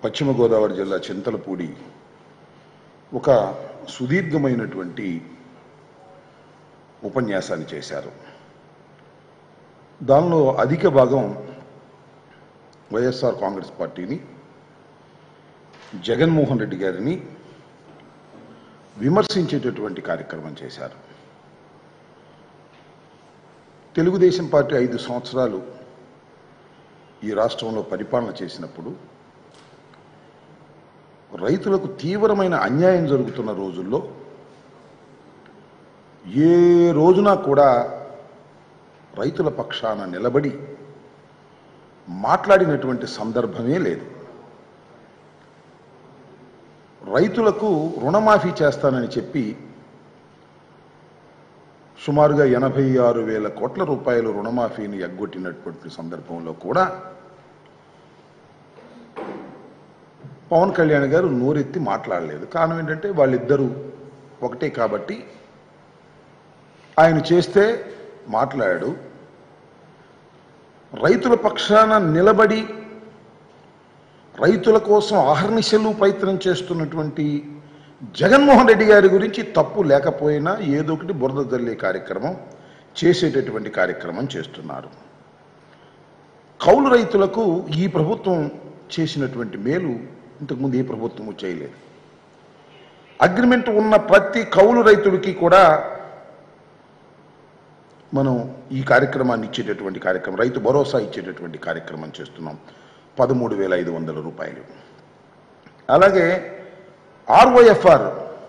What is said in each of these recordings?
పశ్చిమ గోదావరి జిల్లా చింతలపూడి ఒక సుదీర్ఘమైనటువంటి ఉపన్యాసాన్ని చేశారు దానిలో అధిక భాగం వైఎస్ఆర్ కాంగ్రెస్ పార్టీని జగన్మోహన్ రెడ్డి గారిని విమర్శించేటటువంటి కార్యక్రమం చేశారు తెలుగుదేశం పార్టీ ఐదు సంవత్సరాలు ఈ రాష్ట్రంలో పరిపాలన చేసినప్పుడు రైతులకు తీవ్రమైన అన్యాయం జరుగుతున్న రోజుల్లో ఏ రోజున కూడా రైతుల పక్షాన నిలబడి మాట్లాడినటువంటి సందర్భమే లేదు రైతులకు రుణమాఫీ చేస్తానని చెప్పి సుమారుగా ఎనభై ఆరు వేల కోట్ల రూపాయలు రుణమాఫీని ఎగ్గొట్టినటువంటి సందర్భంలో కూడా పవన్ కళ్యాణ్ గారు నోరెత్తి మాట్లాడలేదు కారణం ఏంటంటే వాళ్ళిద్దరూ ఒకటే కాబట్టి ఆయన చేస్తే మాట్లాడాడు రైతుల పక్షాన నిలబడి రైతుల కోసం అహర్నిశలు ప్రయత్నం చేస్తున్నటువంటి జగన్మోహన్ రెడ్డి గారి గురించి తప్పు లేకపోయినా ఏదో ఒకటి బురద జల్లే కార్యక్రమం చేసేటటువంటి కార్యక్రమం చేస్తున్నారు కౌలు రైతులకు ఈ ప్రభుత్వం చేసినటువంటి మేలు ఇంతకుముందు ఏ ప్రభుత్వము చేయలేదు అగ్రిమెంట్ ఉన్న ప్రతి కౌలు రైతుడికి కూడా మనం ఈ కార్యక్రమాన్ని ఇచ్చేటటువంటి కార్యక్రమం రైతు భరోసా ఇచ్చేటటువంటి కార్యక్రమం చేస్తున్నాం పదమూడు వేల ఐదు వందల రూపాయలు అలాగే ఆర్ఓఎఫ్ఆర్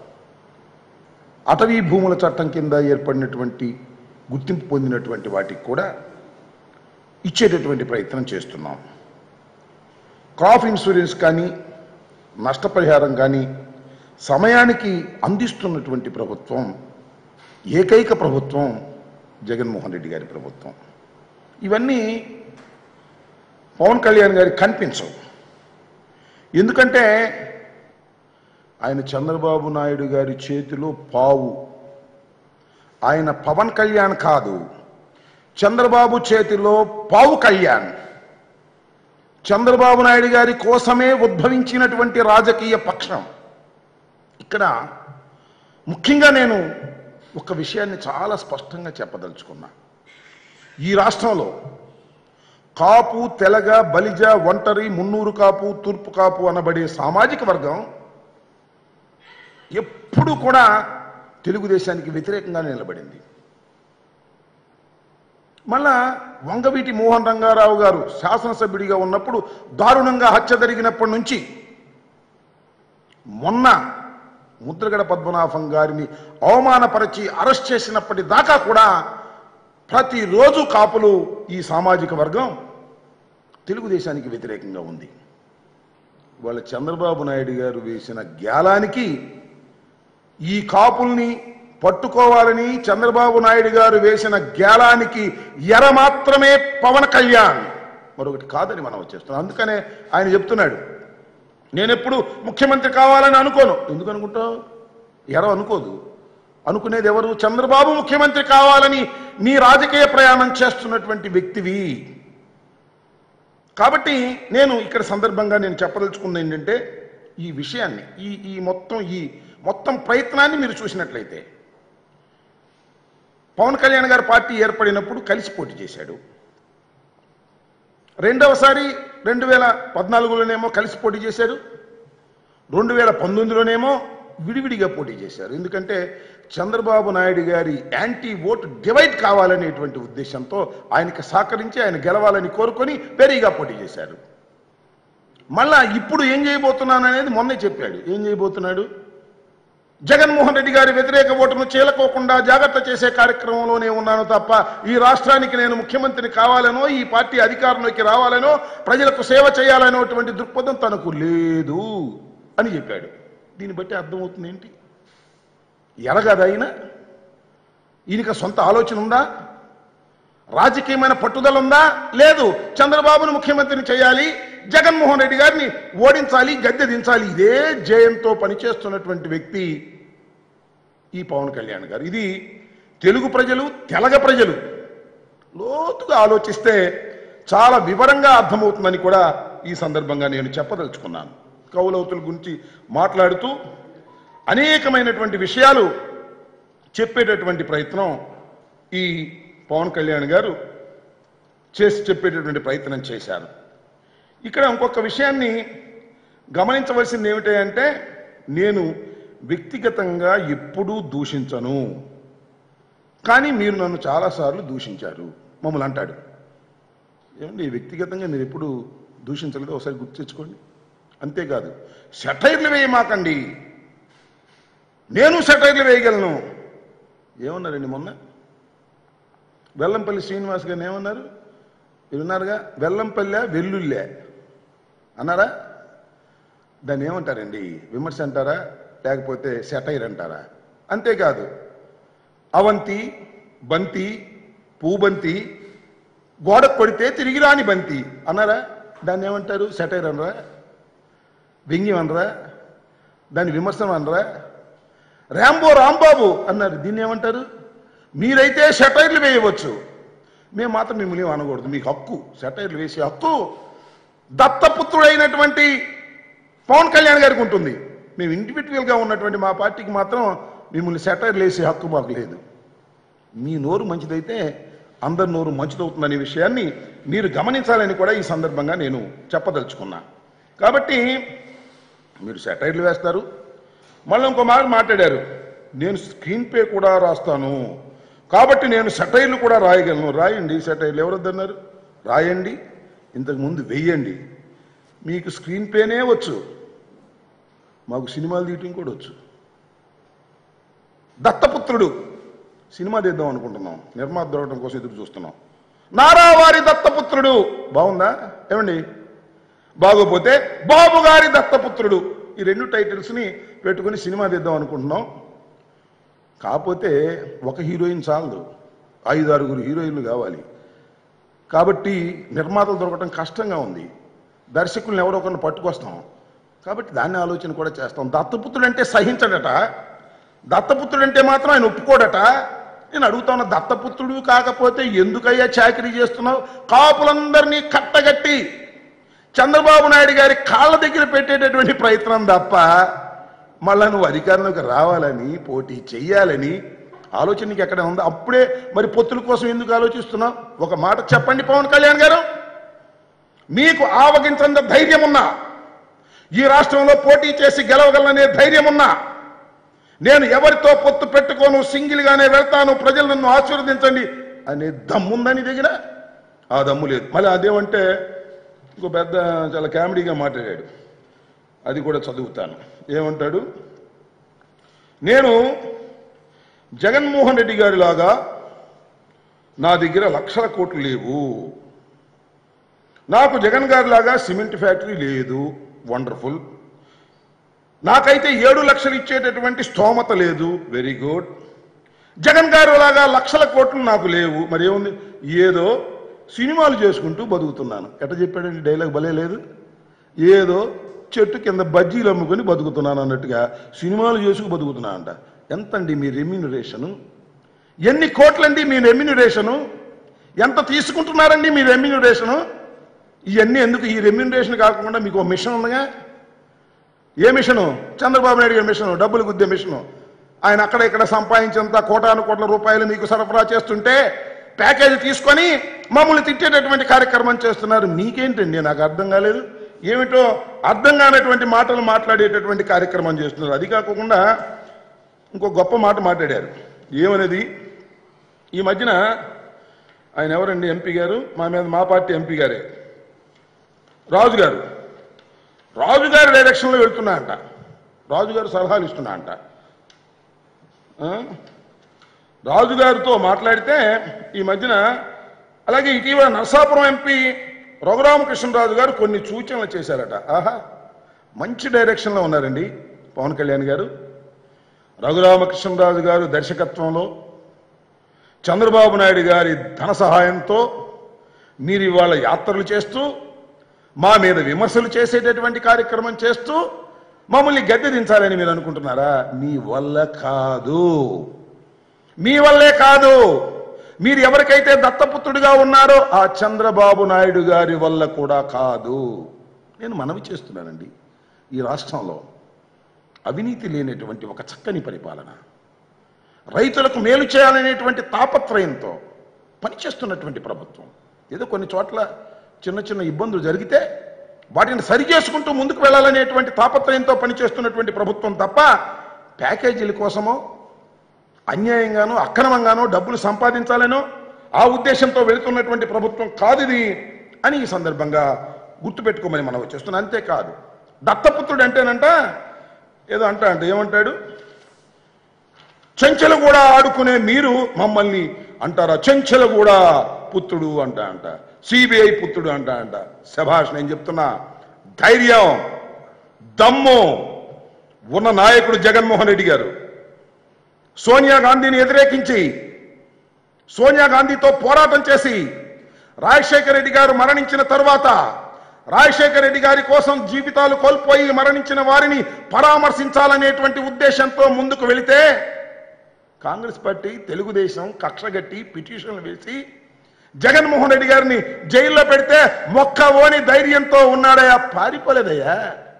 అటవీ భూముల చట్టం కింద ఏర్పడినటువంటి గుర్తింపు పొందినటువంటి వాటికి కూడా ఇచ్చేటటువంటి ప్రయత్నం చేస్తున్నాం క్రాప్ ఇన్సూరెన్స్ కానీ నష్టపరిహారం కానీ సమయానికి అందిస్తున్నటువంటి ప్రభుత్వం ఏకైక ప్రభుత్వం జగన్మోహన్ రెడ్డి గారి ప్రభుత్వం ఇవన్నీ పవన్ కళ్యాణ్ గారికి కనిపించవు ఎందుకంటే ఆయన చంద్రబాబు నాయుడు గారి చేతిలో పావు ఆయన పవన్ కళ్యాణ్ కాదు చంద్రబాబు చేతిలో పావు కళ్యాణ్ చంద్రబాబు నాయుడు గారి కోసమే ఉద్భవించినటువంటి రాజకీయ పక్షం ఇక్కడ ముఖ్యంగా నేను ఒక విషయాన్ని చాలా స్పష్టంగా చెప్పదలుచుకున్నా ఈ రాష్ట్రంలో కాపు తెలగ బలిజ ఒంటరి మున్నూరు కాపు తూర్పు కాపు అనబడే సామాజిక వర్గం ఎప్పుడు కూడా తెలుగుదేశానికి వ్యతిరేకంగా నిలబడింది మళ్ళా వంగవీటి మోహన్ రంగారావు గారు శాసనసభ్యుడిగా ఉన్నప్పుడు దారుణంగా హత్య జరిగినప్పటి నుంచి మొన్న ముద్రగడ పద్మనాభం గారిని అవమానపరిచి అరెస్ట్ చేసినప్పటి దాకా కూడా ప్రతిరోజు కాపులు ఈ సామాజిక వర్గం తెలుగుదేశానికి వ్యతిరేకంగా ఉంది వాళ్ళ చంద్రబాబు నాయుడు గారు వేసిన గ్యాలానికి ఈ కాపుల్ని పట్టుకోవాలని చంద్రబాబు నాయుడు గారు వేసిన గ్యాలానికి ఎర మాత్రమే పవన్ కళ్యాణ్ మరొకటి కాదని మనం వచ్చేస్తున్నాం అందుకనే ఆయన చెప్తున్నాడు నేనెప్పుడు ముఖ్యమంత్రి కావాలని అనుకోను ఎందుకు అనుకుంటావు ఎర అనుకోదు అనుకునేది ఎవరు చంద్రబాబు ముఖ్యమంత్రి కావాలని నీ రాజకీయ ప్రయాణం చేస్తున్నటువంటి వ్యక్తివి కాబట్టి నేను ఇక్కడ సందర్భంగా నేను చెప్పదలుచుకుంది ఏంటంటే ఈ విషయాన్ని ఈ ఈ మొత్తం ఈ మొత్తం ప్రయత్నాన్ని మీరు చూసినట్లయితే పవన్ కళ్యాణ్ గారి పార్టీ ఏర్పడినప్పుడు కలిసి పోటీ చేశాడు రెండవసారి రెండు వేల పద్నాలుగులోనేమో కలిసి పోటీ చేశారు రెండు వేల పంతొమ్మిదిలోనేమో విడివిడిగా పోటీ చేశారు ఎందుకంటే చంద్రబాబు నాయుడు గారి యాంటీ ఓటు డివైడ్ కావాలనేటువంటి ఉద్దేశంతో ఆయనకి సహకరించి ఆయన గెలవాలని కోరుకొని పెరిగా పోటీ చేశారు మళ్ళా ఇప్పుడు ఏం చేయబోతున్నాను అనేది మొన్నే చెప్పాడు ఏం చేయబోతున్నాడు జగన్మోహన్ రెడ్డి గారి వ్యతిరేక ఓటును చీలకోకుండా జాగ్రత్త చేసే కార్యక్రమంలోనే ఉన్నాను తప్ప ఈ రాష్ట్రానికి నేను ముఖ్యమంత్రిని కావాలనో ఈ పార్టీ అధికారంలోకి రావాలనో ప్రజలకు సేవ చేయాలనేటువంటి దృక్పథం తనకు లేదు అని చెప్పాడు దీన్ని బట్టి అర్థమవుతుంది ఏంటి ఎలాగదు ఆయన ఈయనకి సొంత ఆలోచన ఉందా రాజకీయమైన పట్టుదల ఉందా లేదు చంద్రబాబును ముఖ్యమంత్రిని చేయాలి జగన్మోహన్ రెడ్డి గారిని ఓడించాలి గద్దె దించాలి ఇదే జయంతో పనిచేస్తున్నటువంటి వ్యక్తి ఈ పవన్ కళ్యాణ్ గారు ఇది తెలుగు ప్రజలు తెలగ ప్రజలు లోతుగా ఆలోచిస్తే చాలా వివరంగా అర్థమవుతుందని కూడా ఈ సందర్భంగా నేను చెప్పదలుచుకున్నాను కౌలవతుల గురించి మాట్లాడుతూ అనేకమైనటువంటి విషయాలు చెప్పేటటువంటి ప్రయత్నం ఈ పవన్ కళ్యాణ్ గారు చేసి చెప్పేటటువంటి ప్రయత్నం చేశారు ఇక్కడ ఇంకొక విషయాన్ని గమనించవలసింది ఏమిటి అంటే నేను వ్యక్తిగతంగా ఎప్పుడూ దూషించను కానీ మీరు నన్ను చాలాసార్లు దూషించారు మమ్మల్ని అంటాడు ఏమండి వ్యక్తిగతంగా మీరు ఎప్పుడు దూషించలేదు ఒకసారి గుర్తు తెచ్చుకోండి అంతేకాదు సెటైర్లు వేయమాకండి నేను సెటైర్లు వేయగలను ఏమన్నారండి మొన్న వెల్లంపల్లి శ్రీనివాస్ గారిని ఏమన్నారు మీరు ఉన్నారుగా వెల్లంపల్లె వెల్లుల్లే అన్నారా దాన్ని ఏమంటారండి విమర్శ అంటారా లేకపోతే సెటైర్ అంటారా అంతేకాదు అవంతి బంతి పూబంతి గోడ కొడితే తిరిగి రాని బంతి అన్నారా దాన్ని ఏమంటారు సెటైర్ అనరా వ్యంగ్యం అనరా దాన్ని విమర్శనం అనరా రాంబో రాంబాబు అన్నారు దీన్ని ఏమంటారు మీరైతే సెటైర్లు వేయవచ్చు మేము మాత్రం మిమ్మల్ని ఏం అనకూడదు మీకు హక్కు సెటైర్లు వేసే హక్కు దత్తపుత్రుడైనటువంటి పవన్ కళ్యాణ్ గారికి ఉంటుంది మేము ఇండివిజువల్గా ఉన్నటువంటి మా పార్టీకి మాత్రం మిమ్మల్ని సెటైర్లు వేసే హక్కు మాకు లేదు మీ నోరు మంచిదైతే అందరి నోరు మంచిదవుతుందనే విషయాన్ని మీరు గమనించాలని కూడా ఈ సందర్భంగా నేను చెప్పదలుచుకున్నా కాబట్టి మీరు సెటైర్లు వేస్తారు మళ్ళీ ఇంకో మాట మాట్లాడారు నేను స్క్రీన్ పే కూడా రాస్తాను కాబట్టి నేను సెటైర్లు కూడా రాయగలను రాయండి సెటైర్లు ఎవరొద్దన్నారు రాయండి ఇంతకు ముందు వెయ్యండి మీకు స్క్రీన్ పేనే వచ్చు మాకు సినిమాలు తీయటం కూడా వచ్చు దత్తపుత్రుడు సినిమా తీద్దాం అనుకుంటున్నాం నిర్మాత దొరకడం కోసం ఎదురు చూస్తున్నాం నారావారి దత్తపుత్రుడు బాగుందా ఏమండి బాగోపోతే బాబు గారి దత్తపుత్రుడు ఈ రెండు టైటిల్స్ని పెట్టుకుని సినిమా తీద్దాం అనుకుంటున్నాం కాకపోతే ఒక హీరోయిన్ చాలదు ఐదు ఆరుగురు హీరోయిన్లు కావాలి కాబట్టి నిర్మాతలు దొరకడం కష్టంగా ఉంది దర్శకుల్ని ఎవరో ఒకరిని పట్టుకొస్తాం కాబట్టి దాన్ని ఆలోచన కూడా చేస్తాం దత్తపుత్రుడు అంటే సహించడట దత్తపుత్రుడు అంటే మాత్రం ఆయన ఒప్పుకోడట నేను అడుగుతాను దత్తపుత్రుడు కాకపోతే ఎందుకయ్యా చాకరీ చేస్తున్నావు కాపులందరినీ కట్టగట్టి చంద్రబాబు నాయుడు గారి కాళ్ళ దగ్గర పెట్టేటటువంటి ప్రయత్నం తప్ప మళ్ళా నువ్వు అధికారంలోకి రావాలని పోటీ చెయ్యాలని ఆలోచన నీకు ఎక్కడ ఉందా అప్పుడే మరి పొత్తుల కోసం ఎందుకు ఆలోచిస్తున్నావు ఒక మాట చెప్పండి పవన్ కళ్యాణ్ గారు మీకు ఆవగించంత ధైర్యం ఉన్నా ఈ రాష్ట్రంలో పోటీ చేసి గెలవగలననే ధైర్యం ఉన్నా నేను ఎవరితో పొత్తు పెట్టుకోను సింగిల్ గానే వెళ్తాను ప్రజలు నన్ను ఆశీర్వదించండి అనే దమ్ముందని దగ్గర ఆ దమ్ము లేదు మళ్ళీ అదేమంటే ఇంకో పెద్ద చాలా కామెడీగా మాట్లాడాడు అది కూడా చదువుతాను ఏమంటాడు నేను జగన్మోహన్ రెడ్డి గారి లాగా నా దగ్గర లక్షల కోట్లు లేవు నాకు జగన్ గారి లాగా సిమెంట్ ఫ్యాక్టరీ లేదు వండర్ఫుల్ నాకైతే ఏడు లక్షలు ఇచ్చేటటువంటి స్తోమత లేదు వెరీ గుడ్ జగన్ గారు లాగా లక్షల కోట్లు నాకు లేవు మరి ఏముంది ఏదో సినిమాలు చేసుకుంటూ బతుకుతున్నాను ఎట్ట చెప్పాడండి డైలాగ్ భలే లేదు ఏదో చెట్టు కింద బజ్జీలు అమ్ముకొని బతుకుతున్నాను అన్నట్టుగా సినిమాలు చేసుకు బతుకుతున్నానంట ఎంతండి మీ రెమ్యూనరేషను ఎన్ని కోట్లండి మీ రెమ్యూనరేషను ఎంత తీసుకుంటున్నారండి మీ రెమ్యూనరేషను ఇవన్నీ ఎందుకు ఈ రెమ్యూనరేషన్ కాకుండా మీకు ఒక మిషన్ ఉందిగా ఏ మిషను చంద్రబాబు నాయుడు గారి మిషను డబ్బులు గుద్దే మిషను ఆయన అక్కడ ఇక్కడ సంపాదించినంత కోటాను కోట్ల రూపాయలు మీకు సరఫరా చేస్తుంటే ప్యాకేజీ తీసుకొని మమ్మల్ని తిట్టేటటువంటి కార్యక్రమం చేస్తున్నారు మీకేంటండి నాకు అర్థం కాలేదు ఏమిటో అర్థం కానటువంటి మాటలు మాట్లాడేటటువంటి కార్యక్రమం చేస్తున్నారు అది కాకుండా ఇంకో గొప్ప మాట మాట్లాడారు ఏమనేది ఈ మధ్యన ఆయన ఎవరండి ఎంపీ గారు మా మీద మా పార్టీ ఎంపీ గారే రాజు గారు రాజుగారి డైరెక్షన్లో వెళ్తున్నా అంట రాజుగారు సలహాలు ఇస్తున్నా అంట ఆ? రాజుగారితో మాట్లాడితే ఈ మధ్యన అలాగే ఇటీవల నరసాపురం ఎంపీ రఘురామకృష్ణరాజు గారు కొన్ని సూచనలు చేశారట ఆహా మంచి డైరెక్షన్లో ఉన్నారండి పవన్ కళ్యాణ్ గారు రఘురామకృష్ణరాజు గారు దర్శకత్వంలో చంద్రబాబు నాయుడు గారి ధన సహాయంతో మీరు ఇవాళ యాత్రలు చేస్తూ మా మీద విమర్శలు చేసేటటువంటి కార్యక్రమం చేస్తూ మమ్మల్ని గద్దె దించాలని మీరు అనుకుంటున్నారా మీ వల్ల కాదు మీ వల్లే కాదు మీరు ఎవరికైతే దత్తపుత్రుడిగా ఉన్నారో ఆ చంద్రబాబు నాయుడు గారి వల్ల కూడా కాదు నేను మనవి చేస్తున్నానండి ఈ రాష్ట్రంలో అవినీతి లేనటువంటి ఒక చక్కని పరిపాలన రైతులకు మేలు చేయాలనేటువంటి తాపత్రయంతో పనిచేస్తున్నటువంటి ప్రభుత్వం ఏదో కొన్ని చోట్ల చిన్న చిన్న ఇబ్బందులు జరిగితే వాటిని సరి చేసుకుంటూ ముందుకు వెళ్ళాలనేటువంటి తాపత్రయంతో పనిచేస్తున్నటువంటి ప్రభుత్వం తప్ప ప్యాకేజీల కోసమో అన్యాయంగానో అక్రమంగానో డబ్బులు సంపాదించాలనో ఆ ఉద్దేశంతో వెళుతున్నటువంటి ప్రభుత్వం కాదు ఇది అని ఈ సందర్భంగా గుర్తుపెట్టుకోమని మనం వచ్చేస్తున్నాం అంతేకాదు దత్తపుత్రుడు అంటేనంట ఏదో అంటా అంటే ఏమంటాడు చెంచలు కూడా ఆడుకునే మీరు మమ్మల్ని అంటారా చెంచలు కూడా పుత్రుడు అంట అంట సిబిఐ పుత్రుడు అంట అంట శభాష్ నేను చెప్తున్నా ధైర్యం దమ్ము ఉన్న నాయకుడు జగన్మోహన్ రెడ్డి గారు సోనియా గాంధీని వ్యతిరేకించి సోనియా గాంధీతో పోరాటం చేసి రాజశేఖర రెడ్డి గారు మరణించిన తరువాత రాజశేఖర రెడ్డి గారి కోసం జీవితాలు కోల్పోయి మరణించిన వారిని పరామర్శించాలనేటువంటి ఉద్దేశంతో ముందుకు వెళితే కాంగ్రెస్ పార్టీ తెలుగుదేశం కక్షగట్టి పిటిషన్లు వేసి జగన్మోహన్ రెడ్డి గారిని జైల్లో పెడితే మొక్క ఓని ధైర్యంతో ఉన్నాడయ్యా పారిపోలేదయ్యా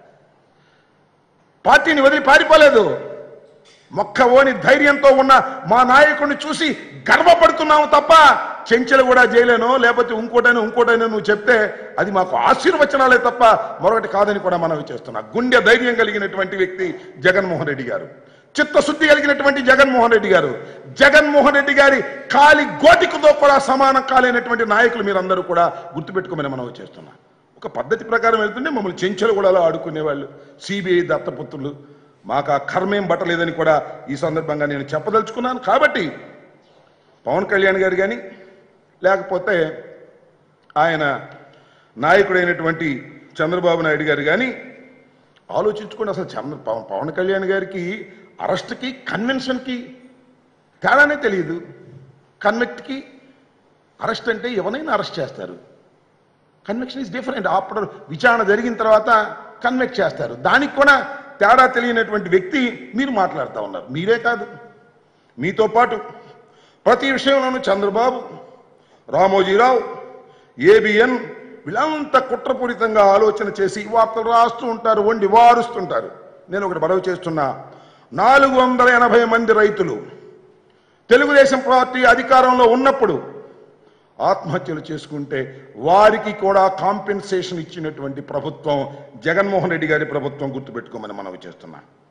పార్టీని వదిలి పారిపోలేదు మొక్క ఓని ధైర్యంతో ఉన్న మా నాయకుడిని చూసి గర్వపడుతున్నాము తప్ప చెంచలు కూడా చేయలేను లేకపోతే ఇంకోటైనా ఇంకోటైనా నువ్వు చెప్తే అది మాకు ఆశీర్వచనాలే తప్ప మరొకటి కాదని కూడా మనం చేస్తున్నా గుండె ధైర్యం కలిగినటువంటి వ్యక్తి జగన్మోహన్ రెడ్డి గారు చిత్తశుద్ధి కలిగినటువంటి జగన్మోహన్ రెడ్డి గారు జగన్మోహన్ రెడ్డి గారి కాలి గోటికతో కూడా సమానం కాలేనటువంటి నాయకులు మీరందరూ కూడా గుర్తుపెట్టుకోమని మనం చేస్తున్నాం ఒక పద్ధతి ప్రకారం వెళ్తుంటే మమ్మల్ని చెంచలు కూడా ఆడుకునేవాళ్ళు సిబిఐ దత్తపుత్రులు మాకు ఆ కర్మేం పట్టలేదని కూడా ఈ సందర్భంగా నేను చెప్పదలుచుకున్నాను కాబట్టి పవన్ కళ్యాణ్ గారు కానీ లేకపోతే ఆయన నాయకుడైనటువంటి చంద్రబాబు నాయుడు గారు కానీ ఆలోచించుకోండి అసలు చంద్ర పవన్ పవన్ కళ్యాణ్ గారికి అరెస్ట్కి కన్వెన్షన్కి తేడానే తెలియదు కన్వెక్ట్కి అరెస్ట్ అంటే ఎవరైనా అరెస్ట్ చేస్తారు కన్వెక్షన్ ఇస్ డిఫరెంట్ ఆఫ్టర్ విచారణ జరిగిన తర్వాత కన్వెక్ట్ చేస్తారు దానికి కూడా తేడా తెలియనటువంటి వ్యక్తి మీరు మాట్లాడుతూ ఉన్నారు మీరే కాదు మీతో పాటు ప్రతి విషయంలోనూ చంద్రబాబు రామోజీరావు ఏబిఎన్ వీళ్ళంతా కుట్రపూరితంగా ఆలోచన చేసి వార్తలు రాస్తూ ఉంటారు వండి వారుస్తుంటారు నేను ఒకటి బడవ చేస్తున్నా నాలుగు వందల ఎనభై మంది రైతులు తెలుగుదేశం పార్టీ అధికారంలో ఉన్నప్పుడు ఆత్మహత్యలు చేసుకుంటే వారికి కూడా కాంపెన్సేషన్ ఇచ్చినటువంటి ప్రభుత్వం జగన్మోహన్ రెడ్డి గారి ప్రభుత్వం గుర్తుపెట్టుకోమని మనవి చేస్తున్నాం